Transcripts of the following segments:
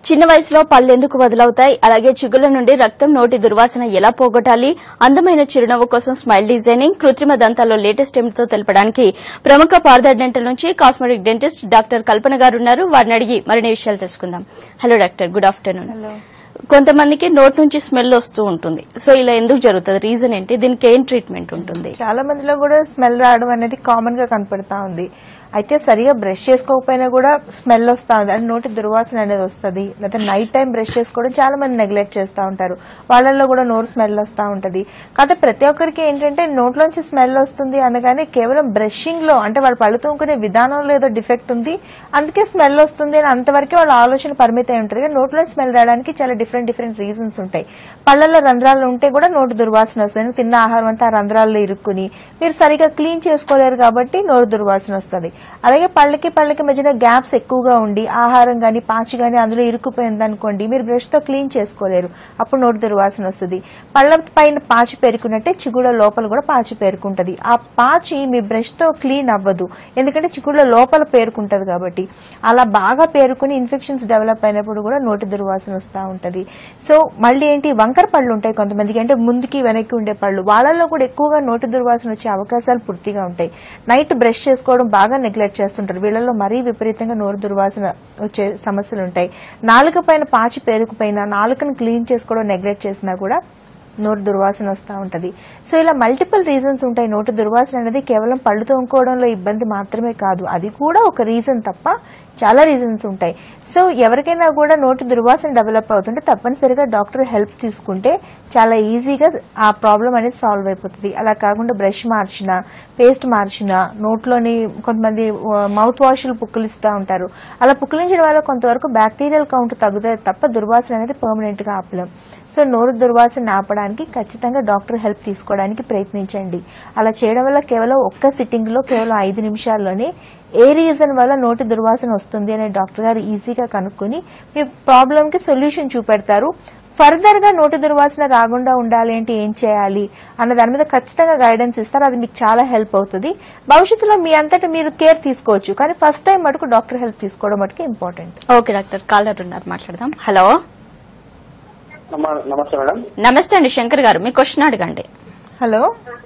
చిన్న వయసులో పళ్ళెందుకు వదులవుతాయి అలాగే చిగుళ్ల నుండి రక్తం నోటి దుర్వాసన ఎలా పోగొట్టాలి అందమైన చిరునవ్వు కోసం స్మైల్ డిజైనింగ్ కృత్రిమ దంతాల్లో లేటెస్ట్ ఏమిటో తెలపడానికి ప్రముఖ పార్దర్ డెంటల్ నుంచి cosmetic dentist doctor Kalpana garu ఉన్నారు వారిని అడిగి మరిన్ని విషయాలు తెలుసుకుందాం హలో డాక్టర్ గుడ్ ఆఫ్టర్నూన్ కొంతమందికి నోట్ నుంచి స్మెల్ వస్తూ ఉంటుంది సో ఇలా ఎందుకు జరుగుతుంది రీజన్ ఏంటి దీనికి ఏం ట్రీట్మెంట్ ఉంటుంది చాలా మందిలో కూడా స్మెల్ రావడం అనేది కామన్ గా కనపడతా ఉంది అయితే సరిగా బ్రష్ చేసుకోకపోయినా కూడా స్మెల్ వస్తా ఉంది అంటే నోటి దుర్వాసన అనేది వస్తుంది లేదా నైట్ టైం బ్రష్ చేసుకోవడం చాలా మంది నెగ్లెక్ట్ చేస్తూ ఉంటారు వాళ్ళల్లో కూడా నోరు స్మెల్ వస్తూ ఉంటది కాకపోతే ప్రతి ఒక్కరికి ఏంటంటే నోట్లోంచి స్మెల్ వస్తుంది అనగానే కేవలం బ్రషింగ్ లో అంటే వాళ్ళు పళ్ళు తోముకునే విధానంలో ఏదో డిఫెక్ట్ ఉంది అందుకే స్మెల్ వస్తుంది అని అంతవరకే వాళ్ళ ఆలోచన పరిమితం ఉంటుంది కానీ నోట్లో స్మెల్ రావడానికి చాలా డిఫరెంట్ డిఫరెంట్ రీజన్స్ ఉంటాయి పళ్ళల్లో రంధ్రాలు ఉంటే కూడా నోటు దుర్వాసన వస్తుంది తిన్న ఆహారం అంతా ఆ రంధ్రాల్లో ఇరుక్కుని మీరు సరిగా క్లీన్ చేసుకోలేరు కాబట్టి నోరు దుర్వాసన వస్తుంది అలాగే పళ్ళకి పళ్ళకి మధ్యన గ్యాప్స్ ఎక్కువగా ఉండి ఆహారం గాని పాచి గాని అందులో ఇరుక్కుపోయింది అనుకోండి మీరు బ్రష్ తో క్లీన్ చేసుకోలేరు అప్పుడు నోటి దుర్వాసన వస్తుంది పళ్ళ పైన పాచి పేరుకున్నట్టే చిగుళ్ళ లోపల కూడా పాచి పేరుకుంటది ఆ పాచి మీ బ్రష్ తో క్లీన్ అవ్వదు ఎందుకంటే చిగుళ్ళ లోపల పేరుకుంటది కాబట్టి అలా బాగా పేరుకుని ఇన్ఫెక్షన్స్ డెవలప్ అయినప్పుడు కూడా నోటి దుర్వాసన వస్తూ ఉంటది సో మళ్ళీ ఏంటి వంకర పళ్ళు ఉంటాయి కొంతమందికి అంటే ముందుకి వెనక్కి ఉండే పళ్ళు వాళ్ళల్లో కూడా ఎక్కువగా నోటి దుర్వాసన వచ్చే అవకాశాలు పూర్తిగా ఉంటాయి నైట్ బ్రష్ చేసుకోవడం బాగా నెగ్లెక్ట్ చేస్తుంటారు వీళ్ళలో మరీ విపరీతంగా నోరు దుర్వాసన వచ్చే సమస్యలు ఉంటాయి నాలుక పైన పాచి పేరుకుపోయినా నాలుకను క్లీన్ చేసుకోవడం నెగ్లెక్ట్ చేసినా కూడా నోరు దుర్వాసన వస్తూ ఉంటది సో ఇలా మల్టిపుల్ రీజన్స్ ఉంటాయి నోటి దుర్వాసన అనేది కేవలం పళ్ళు తోముకోవడంలో ఇబ్బంది మాత్రమే కాదు అది కూడా ఒక రీజన్ తప్ప చాలా రీజన్స్ ఉంటాయి సో ఎవరికైనా కూడా నోటి దుర్వాసన డెవలప్ అవుతుంటే తప్పనిసరిగా డాక్టర్ హెల్ప్ తీసుకుంటే చాలా ఈజీగా ఆ ప్రాబ్లం అనేది సాల్వ్ అయిపోతుంది అలా కాకుండా బ్రష్ మార్చినా పేస్ట్ మార్చినా నోట్లోని కొంతమంది మౌత్ వాష్లు పుక్కిలిస్తూ ఉంటారు అలా పుక్కిలించడం వల్ల కొంతవరకు బ్యాక్టీరియల్ కౌంట్ తగ్గుతుంది తప్ప దుర్వాసన అనేది పర్మనెంట్ గా ఆపలేం సో నోరు దుర్వాసన ఆపడానికి ఖచ్చితంగా డాక్టర్ హెల్ప్ తీసుకోవడానికి ప్రయత్నించండి అలా చేయడం వల్ల కేవలం ఒక్క సిట్టింగ్ లో కేవలం ఐదు నిమిషాల్లోనే ఏ రీజన్ వల్ల నోటి దుర్వాసన వస్తుంది అనే డాక్టర్ గారు ఈజీగా కనుక్కొని మీ ప్రాబ్లం కి సొల్యూషన్ చూపెడతారు ఫర్దర్ గా నోటి దుర్వాసన రాకుండా ఉండాలి అంటే ఏం చేయాలి అన్న దాని మీద ఖచ్చితంగా గైడెన్స్ ఇస్తారు అది మీకు చాలా హెల్ప్ అవుతుంది భవిష్యత్తులో మీ అంతటా మీరు కేర్ తీసుకోవచ్చు కానీ ఫస్ట్ టైం మటుకు డాక్టర్ హెల్ప్ తీసుకోవడం మటుకు ఇంపార్టెంట్ ఓకే డాక్టర్ కాలర్ ఉన్నారు మాట్లాడదాం హలో నమ- నమస్తే మేడం నమస్తే అండి శంకర్ గారు మీ క్వశ్చన్ అడగండి hello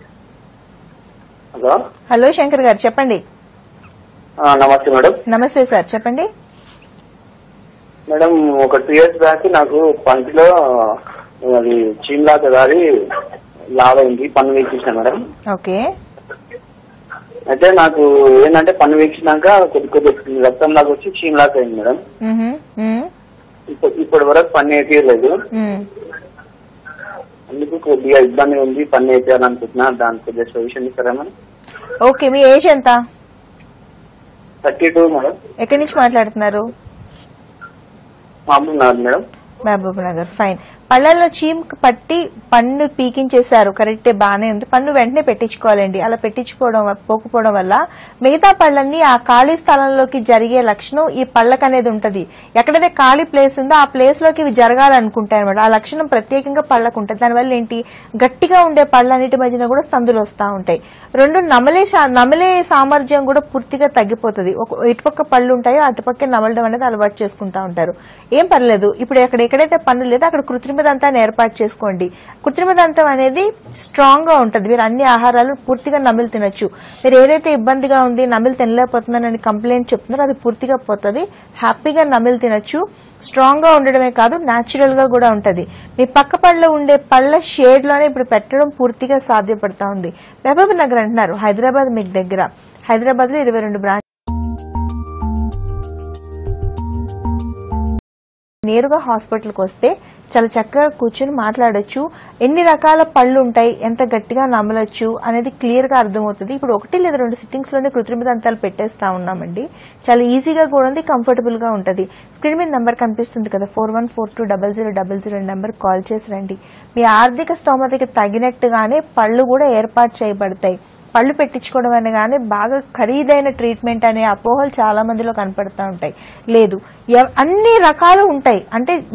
hello hello Shankar garu చెప్పండి ఆ, నమస్తే మేడం నమస్తే సార్ చెప్పండి మేడం ఒక టూ ఇయర్స్ బ్యాక్ నాకు పంటిలో అది చీమ్లాక గారి లావైంది పన్ను వీక్షించిన మేడం ఓకే అయితే నాకు ఏంటంటే పన్ను వీక్షినాక కొద్ది కొద్ది రక్తం లాగా వచ్చి చీమ్లాక్ అయింది మేడం మ్హూ, మ్, ఇప్పుడు ఇప్పటి వరకు పన్ను వేయలేదు మ్. అందుకు కొద్దిగా ఇబ్బంది ఉంది పన్ను వేయాలనుకుంటున్నా దానికి కొద్దిగా సొల్యూషన్ ఇస్తారా మేడం ఓకే మీ ఏజ్ ఎంత థర్టీ టూ మేడం ఎక్కడి నుంచి మాట్లాడుతున్నారు మామూలు నాది మేడం మహబూబ్ నగర్ ఫైన్ పళ్ళల్లో చీమ్ పట్టి పన్ను పీకించేశారు కరెక్టే బానే ఉంది పన్ను వెంటనే పెట్టించుకోవాలండి అలా పెట్టించుకోవడం వ- పోకపోవడం వల్ల మిగతా పళ్ళన్నీ ఆ ఖాళీ స్థలంలోకి జరిగే లక్షణం ఈ పళ్ళకు అనేది ఉంటది ఎక్కడైతే ఖాళీ ప్లేస్ ఉందో ఆ ప్లేస్ లోకి ఇవి జరగాలనుకుంటాయి అనమాట ఆ లక్షణం ప్రత్యేకంగా పళ్ళకు ఉంటుంది దానివల్ల ఏంటి గట్టిగా ఉండే పళ్ళన్నిటి మధ్యన కూడా సందులు వస్తూ ఉంటాయి రెండు నమలే శా- నమలే సామర్థ్యం కూడా పూర్తిగా తగ్గిపోతుంది ఒక ఇటుపక్క పళ్ళు ఉంటాయో అటుపక్క నమలడం అనేది అలవాటు చేసుకుంటా ఉంటారు ఏం పర్లేదు ఇప్పుడు ఎక్కడ ఎక్కడైతే పన్ను లేదో అక్కడ కృత్రిమ దంతాన్ని ఏర్పాటు చేసుకోండి కృత్రిమ దంతం అనేది స్ట్రాంగ్ గా ఉంటుంది మీరు అన్ని ఆహారాలు పూర్తిగా నమిలి తినొచ్చు మీరు ఏదైతే ఇబ్బందిగా ఉంది నమిలి తినలేకపోతున్నానని కంప్లైంట్ చెప్తున్నారో అది పూర్తిగా పోతుంది హ్యాపీగా నమిలి తినొచ్చు స్ట్రాంగ్ గా ఉండడమే కాదు న్యాచురల్ గా కూడా ఉంటది మీ పక్క పళ్ళలో ఉండే పళ్ళ షేడ్ లోనే ఇప్పుడు పెట్టడం పూర్తిగా సాధ్యపడతా ఉంది మహబూబ్ నగర్ అంటున్నారు హైదరాబాద్ మీకు దగ్గర హైదరాబాద్ లో ఇరవై రెండు బ్రాంచ్ నేరుగా హాస్పిటల్కి వస్తే చాలా చక్కగా కూర్చొని మాట్లాడొచ్చు ఎన్ని రకాల పళ్ళు ఉంటాయి ఎంత గట్టిగా నమలొచ్చు అనేది క్లియర్ గా అర్థమవుతుంది ఇప్పుడు ఒకటి లేదా రెండు సిట్టింగ్స్ లోనే కృత్రిమ దంతాలు పెట్టేస్తా ఉన్నామండి చాలా ఈజీగా కూడా ఉంది కంఫర్టబుల్ గా ఉంటది స్క్రీన్ మీద నెంబర్ కనిపిస్తుంది కదా four one four two double zero double zero number call చేసి రండి మీ ఆర్థిక స్తోమతకి తగినట్టుగానే పళ్ళు కూడా ఏర్పాటు చేయబడతాయి పళ్ళు పెట్టించుకోవడం అనగానే బాగా ఖరీదైన ట్రీట్మెంట్ అనే అపోహలు చాలా మందిలో కనపడతా ఉంటాయి లేదు ఎవ- అన్ని రకాలు ఉంటాయి అంటే మీ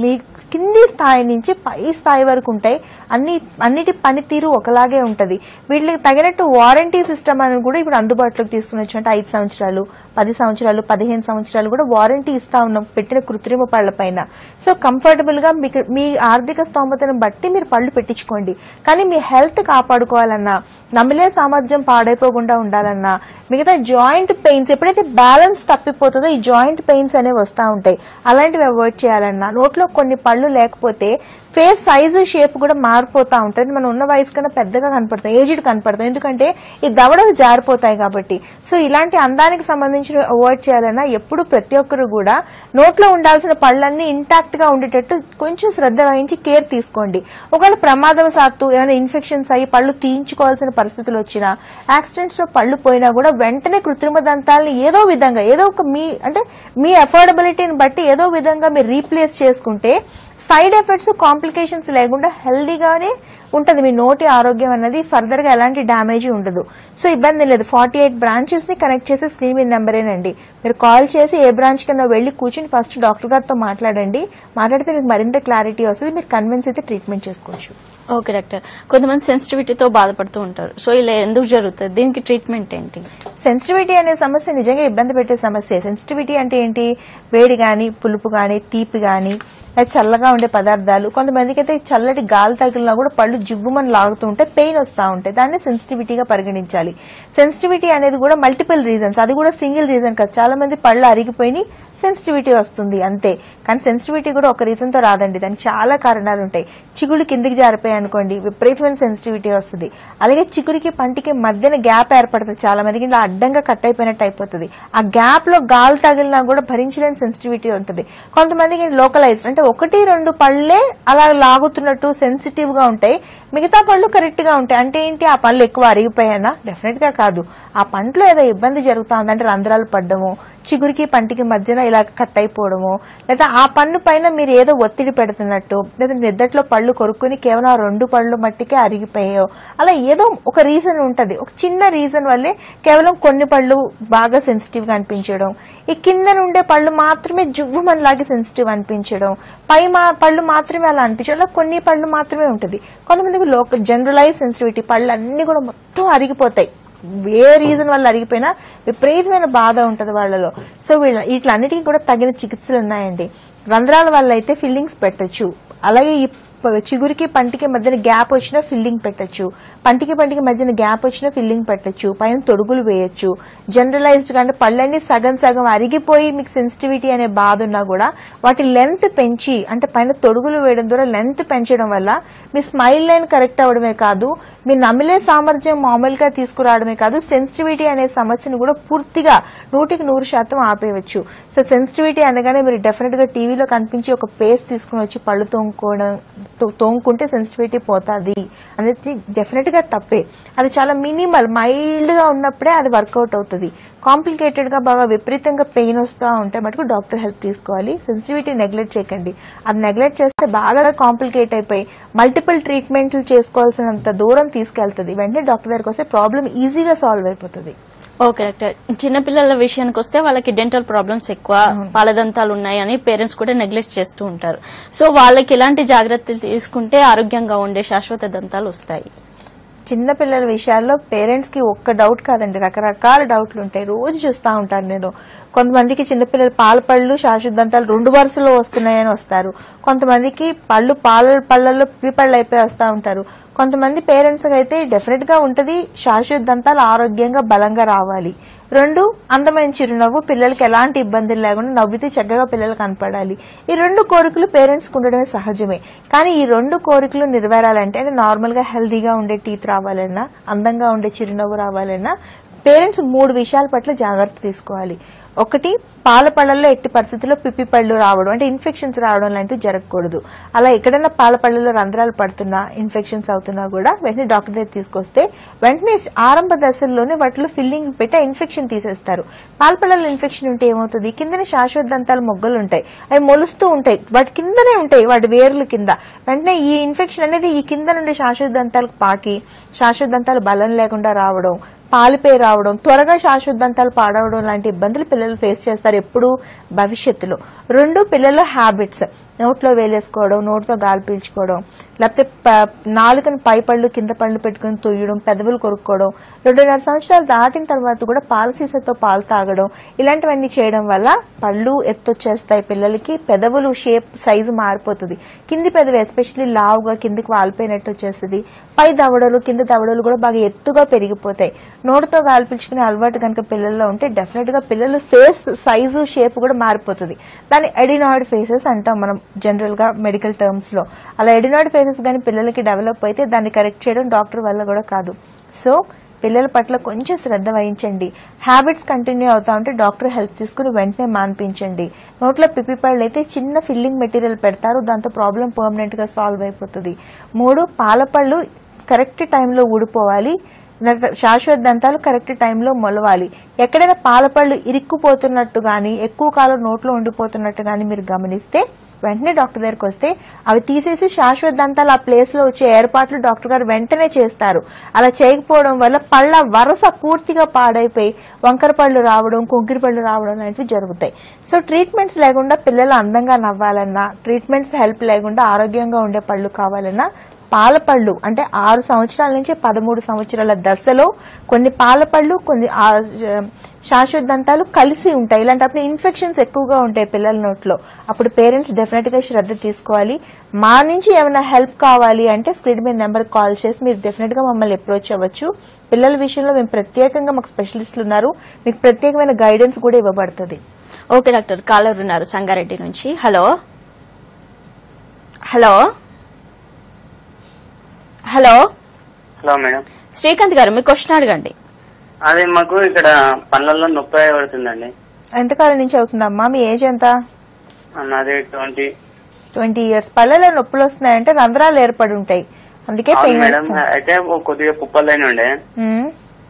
కింది స్థాయి నుంచి పై స్థాయి వరకు ఉంటాయి అన్ని అన్నిటి పనితీరు ఒకలాగే ఉంటది వీటికి తగినట్టు వారంటీ సిస్టమ్ అని కూడా ఇప్పుడు అందుబాటులోకి తీసుకుని వచ్చి అంటే ఐదు సంవత్సరాలు పది సంవత్సరాలు పదిహేను సంవత్సరాలు కూడా వారంటీ ఇస్తా ఉన్నాం పెట్టిన కృత్రిమ పళ్ళ పైన సో కంఫర్టబుల్ గా మీకు మీ ఆర్థిక స్తోమతను బట్టి మీరు పళ్ళు పెట్టించుకోండి కానీ మీ హెల్త్ కాపాడుకోవాలన్నా నమిలే సామర్థ్యం పాడైపోకుండా ఉండాలన్నా మిగతా జాయింట్ పెయిన్స్ ఎప్పుడైతే బ్యాలెన్స్ తప్పిపోతుందో ఈ జాయింట్ పెయిన్స్ అనేవి వస్తూ ఉంటాయి అలాంటివి అవాయిడ్ చేయాలన్నా నోట్లో కొన్ని పళ్ళు లేకపోతే ఫేస్ సైజు షేప్ కూడా మారిపోతా ఉంటుంది మనం ఉన్న వయసు కన్నా పెద్దగా కనపడతాం ఏజ్డ్ కనపడతాం ఎందుకంటే ఈ దవడలు జారిపోతాయి కాబట్టి సో ఇలాంటి అందానికి సంబంధించిన అవాయిడ్ చేయాలన్నా ఎప్పుడు ప్రతి ఒక్కరు కూడా నోట్లో ఉండాల్సిన పళ్ళన్నీ ఇంటాక్ట్ గా ఉండేటట్టు కొంచెం శ్రద్ధ వహించి కేర్ తీసుకోండి ఒకవేళ ప్రమాదవశాత్తు ఏమైనా ఇన్ఫెక్షన్స్ అయ్యి పళ్ళు తీయించుకోవాల్సిన పరిస్థితులు వచ్చినా యాక్సిడెంట్స్ లో పళ్ళు పోయినా కూడా వెంటనే కృత్రిమ దంతాలని ఏదో విధంగా ఏదో ఒక మీ అంటే మీ అఫోర్డబిలిటీని బట్టి ఏదో విధంగా మీరు రీప్లేస్ చేసుకుంటే సైడ్ ఎఫెక్ట్స్ కాంప్లికేషన్స్ లేకుండా హెల్దీగానే ఉంటది మీ నోటి ఆరోగ్యం అన్నది ఫర్దర్ గా ఎలాంటి డ్యామేజ్ ఉండదు సో ఇబ్బంది లేదు ఫార్టీ ఎయిట్ బ్రాంచెస్ ని కనెక్ట్ చేసే స్క్రీన్ మీద నెంబరేనండి మీరు కాల్ చేసి ఏ బ్రాంచ్ కన్నా వెళ్లి కూర్చుని ఫస్ట్ డాక్టర్ గారితో మాట్లాడండి మాట్లాడితే మీకు మరింత క్లారిటీ వస్తుంది మీరు కన్విన్స్ అయితే ట్రీట్మెంట్ చేసుకోవచ్చు ఓకే డాక్టర్ కొంతమంది సెన్సిటివిటీతో బాధపడుతూ ఉంటారు సో ఇలా ఎందుకు జరుగుతుంది దీనికి ట్రీట్మెంట్ ఏంటి సెన్సిటివిటీ అనే సమస్య నిజంగా ఇబ్బంది పెట్టే సమస్య సెన్సిటివిటీ అంటే ఏంటి వేడి గాని పులుపు గాని తీపి గాని లేదా చల్లగా ఉండే పదార్థాలు కొంతమందికి అయితే చల్లటి గాలి తగిలినా కూడా పళ్ళు జివ్వుమని లాగుతూ ఉంటే పెయిన్ వస్తూ ఉంటాయి దాన్ని సెన్సిటివిటీగా పరిగణించాలి సెన్సిటివిటీ అనేది కూడా మల్టిపుల్ రీజన్స్ అది కూడా సింగిల్ రీజన్ కాదు చాలా మంది పళ్ళు అరిగిపోయి సెన్సిటివిటీ వస్తుంది అంతే కానీ సెన్సిటివిటీ కూడా ఒక రీజన్ తో రాదండి దానికి చాలా కారణాలు ఉంటాయి చిగుళ్ళు కిందికి జారిపోయాయి అనుకోండి విపరీతమైన సెన్సిటివిటీ వస్తుంది అలాగే చిగురికి పంటికి మధ్యన గ్యాప్ ఏర్పడుతుంది చాలా మందికి ఇలా అడ్డంగా కట్ అయిపోయినట్టు అయిపోతుంది ఆ గ్యాప్ లో గాలి తగిలినా కూడా భరించలేని సెన్సిటివిటీ ఉంటుంది కొంతమందికి లోకలైజ్డ్ అంటే ఒకటి రెండు పళ్ళే అలా లాగుతున్నట్టు సెన్సిటివ్ గా ఉంటాయి మిగతా పళ్ళు కరెక్ట్ గా ఉంటాయి అంటే ఏంటి ఆ పళ్ళు ఎక్కువ అరిగిపోయానా డెఫినెట్ గా కాదు ఆ పంటలో ఏదో ఇబ్బంది జరుగుతా ఉందంటే రంధ్రాలు పడ్డము చిగురికి పంటికి మధ్యన ఇలా కట్ అయిపోవడము లేదా ఆ పన్ను పైన మీరు ఏదో ఒత్తిడి పెడుతున్నట్టు లేదా నిద్దట్లో పళ్ళు కొరుక్కుని కేవలం ఆ రెండు పళ్ళు మట్టికే అరిగిపోయాయో అలా ఏదో ఒక రీజన్ ఉంటది ఒక చిన్న రీజన్ వల్లే కేవలం కొన్ని పళ్ళు బాగా సెన్సిటివ్ గా అనిపించడం ఈ కింద ఉండే పళ్ళు మాత్రమే జువ్వు మనలాగే సెన్సిటివ్ అనిపించడం పై మా పళ్ళు మాత్రమే అలా అనిపించడం అలా కొన్ని పళ్ళు మాత్రమే ఉంటుంది కొంతమందికి లోకల్ జనరలైజ్ సెన్సిటివిటీ పళ్ళు అన్ని కూడా మొత్తం అరిగిపోతాయి ఏ రీజన్ వల్ల అరిగిపోయినా విపరీతమైన బాధ ఉంటది వాళ్ళలో సో వీళ్ళ వీటిలన్నిటికీ కూడా తగిన చికిత్సలు ఉన్నాయండి రంధ్రాల వల్ల అయితే ఫిల్లింగ్స్ పెట్టొచ్చు అలాగే ఈ ప- చిగురికి పంటికి మధ్యన గ్యాప్ వచ్చినా ఫిల్లింగ్ పెట్టొచ్చు పంటికి పంటికి మధ్యన గ్యాప్ వచ్చినా ఫిల్లింగ్ పెట్టొచ్చు పైన తొడుగులు వేయొచ్చు జనరలైజ్డ్ గా అంటే పళ్ళన్నీ సగం సగం అరిగిపోయి మీకు సెన్సిటివిటీ అనే బాధ ఉన్నా కూడా వాటి లెంత్ పెంచి అంటే పైన తొడుగులు వేయడం ద్వారా లెంత్ పెంచడం వల్ల మీ స్మైల్ లైన్ కరెక్ట్ అవడమే కాదు మీ నమిలే సామర్థ్యం మామూలుగా తీసుకురావడమే కాదు సెన్సిటివిటీ అనే సమస్యను కూడా పూర్తిగా నూటికి నూరు శాతం ఆపేయవచ్చు సో సెన్సిటివిటీ అనగానే మీరు డెఫినెట్ గా టీవీలో కనిపించి ఒక పేస్ట్ తీసుకుని వచ్చి పళ్ళు తోముకోవడం తో- తోముకుంటే సెన్సిటివిటీ పోతాది అనేది డెఫినెట్ గా తప్పే అది చాలా మినిమల్ మైల్డ్ గా ఉన్నప్పుడే అది వర్కౌట్ అవుతుంది కాంప్లికేటెడ్ గా బాగా విపరీతంగా పెయిన్ వస్తూ ఉంటే మటుకు డాక్టర్ హెల్ప్ తీసుకోవాలి సెన్సిటివిటీ నెగ్లెక్ట్ చేయకండి అది నెగ్లెక్ట్ చేస్తే బాగా కాంప్లికేట్ అయిపోయి మల్టిపుల్ ట్రీట్మెంట్లు చేసుకోవాల్సినంత దూరం తీసుకెళ్తుంది వెంటనే డాక్టర్ దగ్గరికి వస్తే ప్రాబ్లం ఈజీగా సాల్వ్ అయిపోతుంది ఓకే డాక్టర్ చిన్నపిల్లల విషయానికి వస్తే వాళ్ళకి డెంటల్ ప్రాబ్లమ్స్ ఎక్కువ పాలదంతాలు ఉన్నాయని పేరెంట్స్ కూడా నెగ్లెక్ట్ చేస్తూ ఉంటారు సో వాళ్ళకి ఎలాంటి జాగ్రత్తలు తీసుకుంటే ఆరోగ్యంగా ఉండే శాశ్వత దంతాలు వస్తాయి చిన్న పిల్లల విషయాల్లో పేరెంట్స్ కి ఒక్క డౌట్ కాదండి రకరకాల డౌట్లు ఉంటాయి రోజు చూస్తా ఉంటాను నేను కొంతమందికి చిన్నపిల్లలు పాల పళ్ళు శాశ్వతంతాలు రెండు వరుసలో వస్తున్నాయని వస్తారు కొంతమందికి పళ్ళు పాల పళ్ళల్లో పిప్పి పళ్ళు అయిపోయి వస్తా ఉంటారు కొంతమంది పేరెంట్స్ అయితే డెఫినెట్ గా ఉంటది శాశ్వత దంతాలు ఆరోగ్యంగా బలంగా రావాలి రెండు అందమైన చిరునవ్వు పిల్లలకి ఎలాంటి ఇబ్బందులు లేకుండా నవ్వితే చక్కగా పిల్లలు కనపడాలి ఈ రెండు కోరికలు పేరెంట్స్ ఉండడమే సహజమే కానీ ఈ రెండు కోరికలు నెరవేరాలంటే అంటే నార్మల్ గా హెల్దీగా ఉండే టీత్ రావాలన్నా అందంగా ఉండే చిరునవ్వు రావాలన్నా పేరెంట్స్ మూడు విషయాల పట్ల జాగ్రత్త తీసుకోవాలి ఒకటి పాల పళ్ళల్లో ఎట్టి పరిస్థితుల్లో పిప్పి పళ్ళు రావడం అంటే ఇన్ఫెక్షన్స్ రావడం లాంటివి జరగకూడదు అలా ఎక్కడైనా పాల పళ్ళల్లో రంధ్రాలు పడుతున్నా ఇన్ఫెక్షన్స్ అవుతున్నా కూడా వెంటనే డాక్టర్ దగ్గర తీసుకొస్తే వెంటనే ఆరంభ దశల్లోనే వాటిలో ఫిల్లింగ్ పెట్టి ఆ ఇన్ఫెక్షన్ తీసేస్తారు పాల పళ్ళల్లో ఇన్ఫెక్షన్ ఉంటే ఏమవుతుంది కిందనే శాశ్వత దంతాలు మొగ్గలు ఉంటాయి అవి మొలుస్తూ ఉంటాయి వాటి కిందనే ఉంటాయి వాటి వేర్ల కింద వెంటనే ఈ ఇన్ఫెక్షన్ అనేది ఈ కింద నుండి శాశ్వత దంతాలకు పాకి శాశ్వత దంతాలు బలం లేకుండా రావడం పాలిపై రావడం త్వరగా శాశ్వత దంతాలు పాడవడం లాంటి ఇబ్బందులు పిల్లలు ఫేస్ చేస్తారు చేస్తారు ఎప్పుడు భవిష్యత్తులో రెండు పిల్లల హ్యాబిట్స్ నోట్లో వేలేసుకోవడం నోటితో గాలి పీల్చుకోవడం లేకపోతే ప- నాలుకని పై పళ్ళు కింద పళ్ళు పెట్టుకుని తొయ్యడం పెదవులు కొరుక్కోవడం రెండున్నర సంవత్సరాలు దాటిన తర్వాత కూడా పాల సీసాతో పాలు తాగడం ఇలాంటివన్నీ చేయడం వల్ల పళ్ళు ఎత్తొచ్చేస్తాయి పిల్లలకి పెదవులు షేప్ సైజు మారిపోతుంది కింది పెదవి ఎస్పెషల్లీ లావుగా కిందికి వాలిపోయినట్టు వచ్చేస్తుంది పై దవడలు కింద దవడలు కూడా బాగా ఎత్తుగా పెరిగిపోతాయి నోటితో గాలి పీల్చుకునే అలవాటు కనుక పిల్లల్లో ఉంటే డెఫినెట్ గా పిల్లల ఫేస్ సైజు షేప్ కూడా మారిపోతుంది దాన్ని ఎడినాయిడ్ ఫేసెస్ అంటాం మనం జనరల్ గా మెడికల్ టర్మ్స్ లో అలా ఎడినాయిడ్ ఫేసెస్ కానీ పిల్లలకి డెవలప్ అయితే దాన్ని కరెక్ట్ చేయడం డాక్టర్ వల్ల కూడా కాదు సో పిల్లల పట్ల కొంచెం శ్రద్ధ వహించండి హ్యాబిట్స్ కంటిన్యూ అవుతా ఉంటే డాక్టర్ హెల్ప్ తీసుకుని వెంటనే మాన్పించండి నోట్లో పిప్పి పళ్ళు అయితే చిన్న ఫిల్లింగ్ మెటీరియల్ పెడతారు దాంతో ప్రాబ్లం పర్మనెంట్ గా సాల్వ్ అయిపోతుంది మూడు పాల పళ్ళు కరెక్ట్ టైంలో ఊడిపోవాలి నత- శాశ్వత దంతాలు కరెక్ట్ టైంలో మొలవాలి ఎక్కడైనా పాలపళ్ళు ఇరుక్కుపోతున్నట్టు గాని ఎక్కువ కాలం నోట్లో ఉండిపోతున్నట్టు గాని మీరు గమనిస్తే వెంటనే డాక్టర్ దగ్గరికి వస్తే అవి తీసేసి శాశ్వత దంతాలు ఆ ప్లేస్ లో వచ్చే ఏర్పాట్లు డాక్టర్ గారు వెంటనే చేస్తారు అలా చేయకపోవడం వల్ల పళ్ళ వరస పూర్తిగా పాడైపోయి వంకర పళ్ళు రావడం కుంకిరి పళ్ళు రావడం లాంటివి జరుగుతాయి సో ట్రీట్మెంట్స్ లేకుండా పిల్లలు అందంగా నవ్వాలన్నా ట్రీట్మెంట్స్ హెల్ప్ లేకుండా ఆరోగ్యంగా ఉండే పళ్ళు కావాలన్నా పాల పళ్ళు అంటే ఆరు సంవత్సరాల నుంచి పదమూడు సంవత్సరాల దశలో కొన్ని పాల పళ్ళు కొన్ని ఆ- శాశ్వత దంతాలు కలిసి ఉంటాయి ఇలాంటప్పుడు ఇన్ఫెక్షన్స్ ఎక్కువగా ఉంటాయి పిల్లల నోట్లో అప్పుడు పేరెంట్స్ డెఫినెట్ గా శ్రద్ధ తీసుకోవాలి మా నుంచి ఏమైనా హెల్ప్ కావాలి అంటే స్క్రీన్ మీద నెంబర్ కాల్ చేసి మీరు డెఫినెట్ గా మమ్మల్ని అప్రోచ్ అవ్వచ్చు పిల్లల విషయంలో మేము ప్రత్యేకంగా మాకు స్పెషలిస్టులు ఉన్నారు మీకు ప్రత్యేకమైన గైడెన్స్ కూడా ఇవ్వబడుతుంది ఓకే డాక్టర్ కాలర్ ఉన్నారు సంగారెడ్డి నుంచి hello hello hello hello madam Srikanth garu మీ క్వశ్చన్ అడగండి అదే మాకు ఇక్కడ పళ్ళల్లో నొప్పి పడుతుందండి ఎంతకాలం నుంచి అవుతుందమ్మా మీ ఏజ్ ఎంత నాది ట్వంటీ ట్వంటీ ఇయర్స్ పళ్ళలో నొప్పులు వస్తున్నాయంటే రంధ్రాలు ఏర్పడి ఉంటాయి అందుకే అవును పెయిన్ మేడం వస్తుంది అయితే ఓ కొద్దిగా పుప్పలైన ఉండే మ్మ్.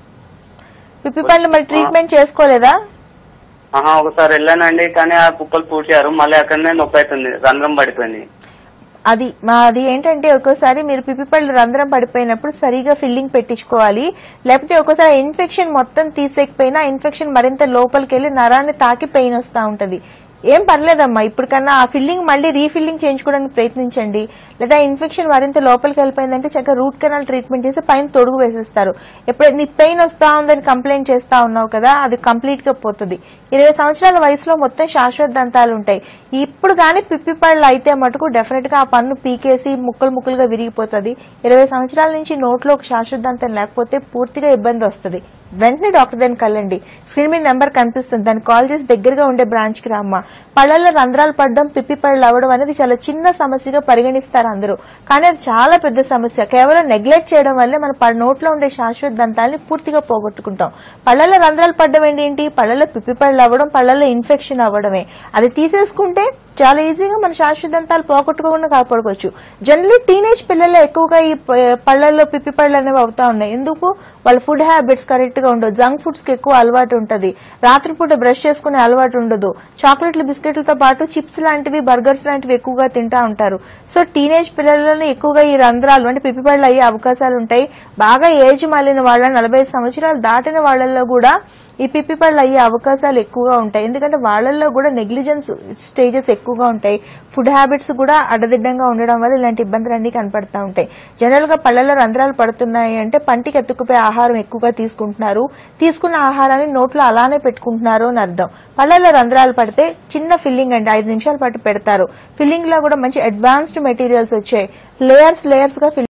పిప్పి పళ్ళు మరి ట్రీట్మెంట్ చేసుకోలేదా ఆహా ఒకసారి వెళ్ళానండి కానీ ఆ పుప్పలు పూసారు మళ్ళీ అక్కడనే నొప్పి అవుతుంది రంధ్రం పడిపోయింది అది మాది ఏంటంటే ఒక్కోసారి మీరు పిప్పి పళ్ళు రంధ్రం పడిపోయినప్పుడు సరిగా ఫిల్లింగ్ పెట్టించుకోవాలి లేకపోతే ఒక్కోసారి ఇన్ఫెక్షన్ మొత్తం తీసేకపోయినా ఇన్ఫెక్షన్ మరింత లోపలికి వెళ్లి నరాన్ని తాకి పెయిన్ వస్తూ ఉంటది ఏం పర్లేదమ్మా ఇప్పటికన్నా ఆ ఫిల్లింగ్ మళ్ళీ రీఫిల్లింగ్ చేయించుకోవడానికి ప్రయత్నించండి లేదా ఇన్ఫెక్షన్ మరింత లోపలికి వెళ్ళిపోయిందంటే చక్కగా రూట్ కెనాల్ ట్రీట్మెంట్ చేసి పైన తొడుగు వేసేస్తారు ఎప్పుడైతే నీ పెయిన్ వస్తా ఉందని కంప్లైంట్ చేస్తా ఉన్నావు కదా అది కంప్లీట్ గా పోతుంది ఇరవై సంవత్సరాల వయసులో మొత్తం శాశ్వత దంతాలు ఉంటాయి ఇప్పుడు కానీ పిప్పి పళ్ళు అయితే మటుకు డెఫినెట్ గా ఆ పన్ను పీకేసి ముక్కలు ముక్కలుగా విరిగిపోతుంది ఇరవై సంవత్సరాల నుంచి నోట్లో ఒక శాశ్వత దంతం లేకపోతే పూర్తిగా ఇబ్బంది వస్తుంది వెంటనే డాక్టర్ దగ్గరికి వెళ్ళండి స్క్రీన్ మీద నెంబర్ కనిపిస్తుంది దాన్ని కాల్ చేసి దగ్గరగా ఉండే బ్రాంచ్ కి రామ్మా పళ్ళల్లో రంధ్రాలు పడడం పిప్పి పళ్ళు అవ్వడం అనేది చాలా చిన్న సమస్యగా పరిగణిస్తారు అందరూ కానీ అది చాలా పెద్ద సమస్య కేవలం నెగ్లెక్ట్ చేయడం వల్లే మన ప- నోట్లో ఉండే శాశ్వత దంతాల్ని పూర్తిగా పోగొట్టుకుంటాం పళ్ళల్లో రంధ్రాలు పడడం ఏంటి పళ్ళల్లో పిప్పి పళ్ళు అవ్వడం పళ్ళల్లో ఇన్ఫెక్షన్ అవ్వడమే అది తీసేసుకుంటే చాలా ఈజీగా మన శాశ్వత దంతాలు పోగొట్టుకోకుండా కాపాడుకోవచ్చు జనరలీ టీనేజ్ పిల్లల్లో ఎక్కువగా ఈ ప- పళ్ళల్లో పిప్పి పళ్ళు అనేవి అవుతా ఉన్నాయి ఎందుకు వాళ్ళ ఫుడ్ హ్యాబిట్స్ కరెక్ట్ గా ఉండవు జంక్ ఫుడ్స్ కి ఎక్కువ అలవాటు ఉంటది రాత్రిపూట బ్రష్ చేసుకునే అలవాటు ఉండదు చాక్లెట్లు బిస్కెట్లతో పాటు చిప్స్ లాంటివి బర్గర్స్ లాంటివి ఎక్కువగా తింటా ఉంటారు సో టీనేజ్ పిల్లల్లోనే ఎక్కువగా ఈ రంధ్రాలు అంటే పిప్పి పళ్ళు అయ్యే అవకాశాలు ఉంటాయి బాగా ఏజ్ మాలిన వాళ్ళ నలభై ఐదు సంవత్సరాలు దాటిన వాళ్ళల్లో కూడా ఈ పిప్పి పళ్ళు అయ్యే అవకాశాలు ఎక్కువగా ఉంటాయి ఎందుకంటే వాళ్ళల్లో కూడా నెగ్లిజెన్స్ స్టేజెస్ ఎక్కువగా ఉంటాయి ఫుడ్ హ్యాబిట్స్ కూడా అడ్డదిడ్డంగా ఉండడం వల్ల ఇలాంటి ఇబ్బందులు అన్ని కనపడతా ఉంటాయి జనరల్ గా పళ్ళల్లో రంధ్రాలు పడుతున్నాయి అంటే పంటికి ఎత్తుకుపోయే ఆహారం ఎక్కువగా తీసుకుంటున్నారు తీసుకున్న ఆహారాన్ని నోట్లో అలానే పెట్టుకుంటున్నారు అని అర్థం పళ్ళల్లో రంధ్రాలు పడితే చిన్న ఫిల్లింగ్ అండి ఐదు నిమిషాల పాటు పెడతారు ఫిల్లింగ్ లో కూడా మంచి అడ్వాన్స్డ్ మెటీరియల్స్ వచ్చాయి లేయర్స్ లేయర్స్ గా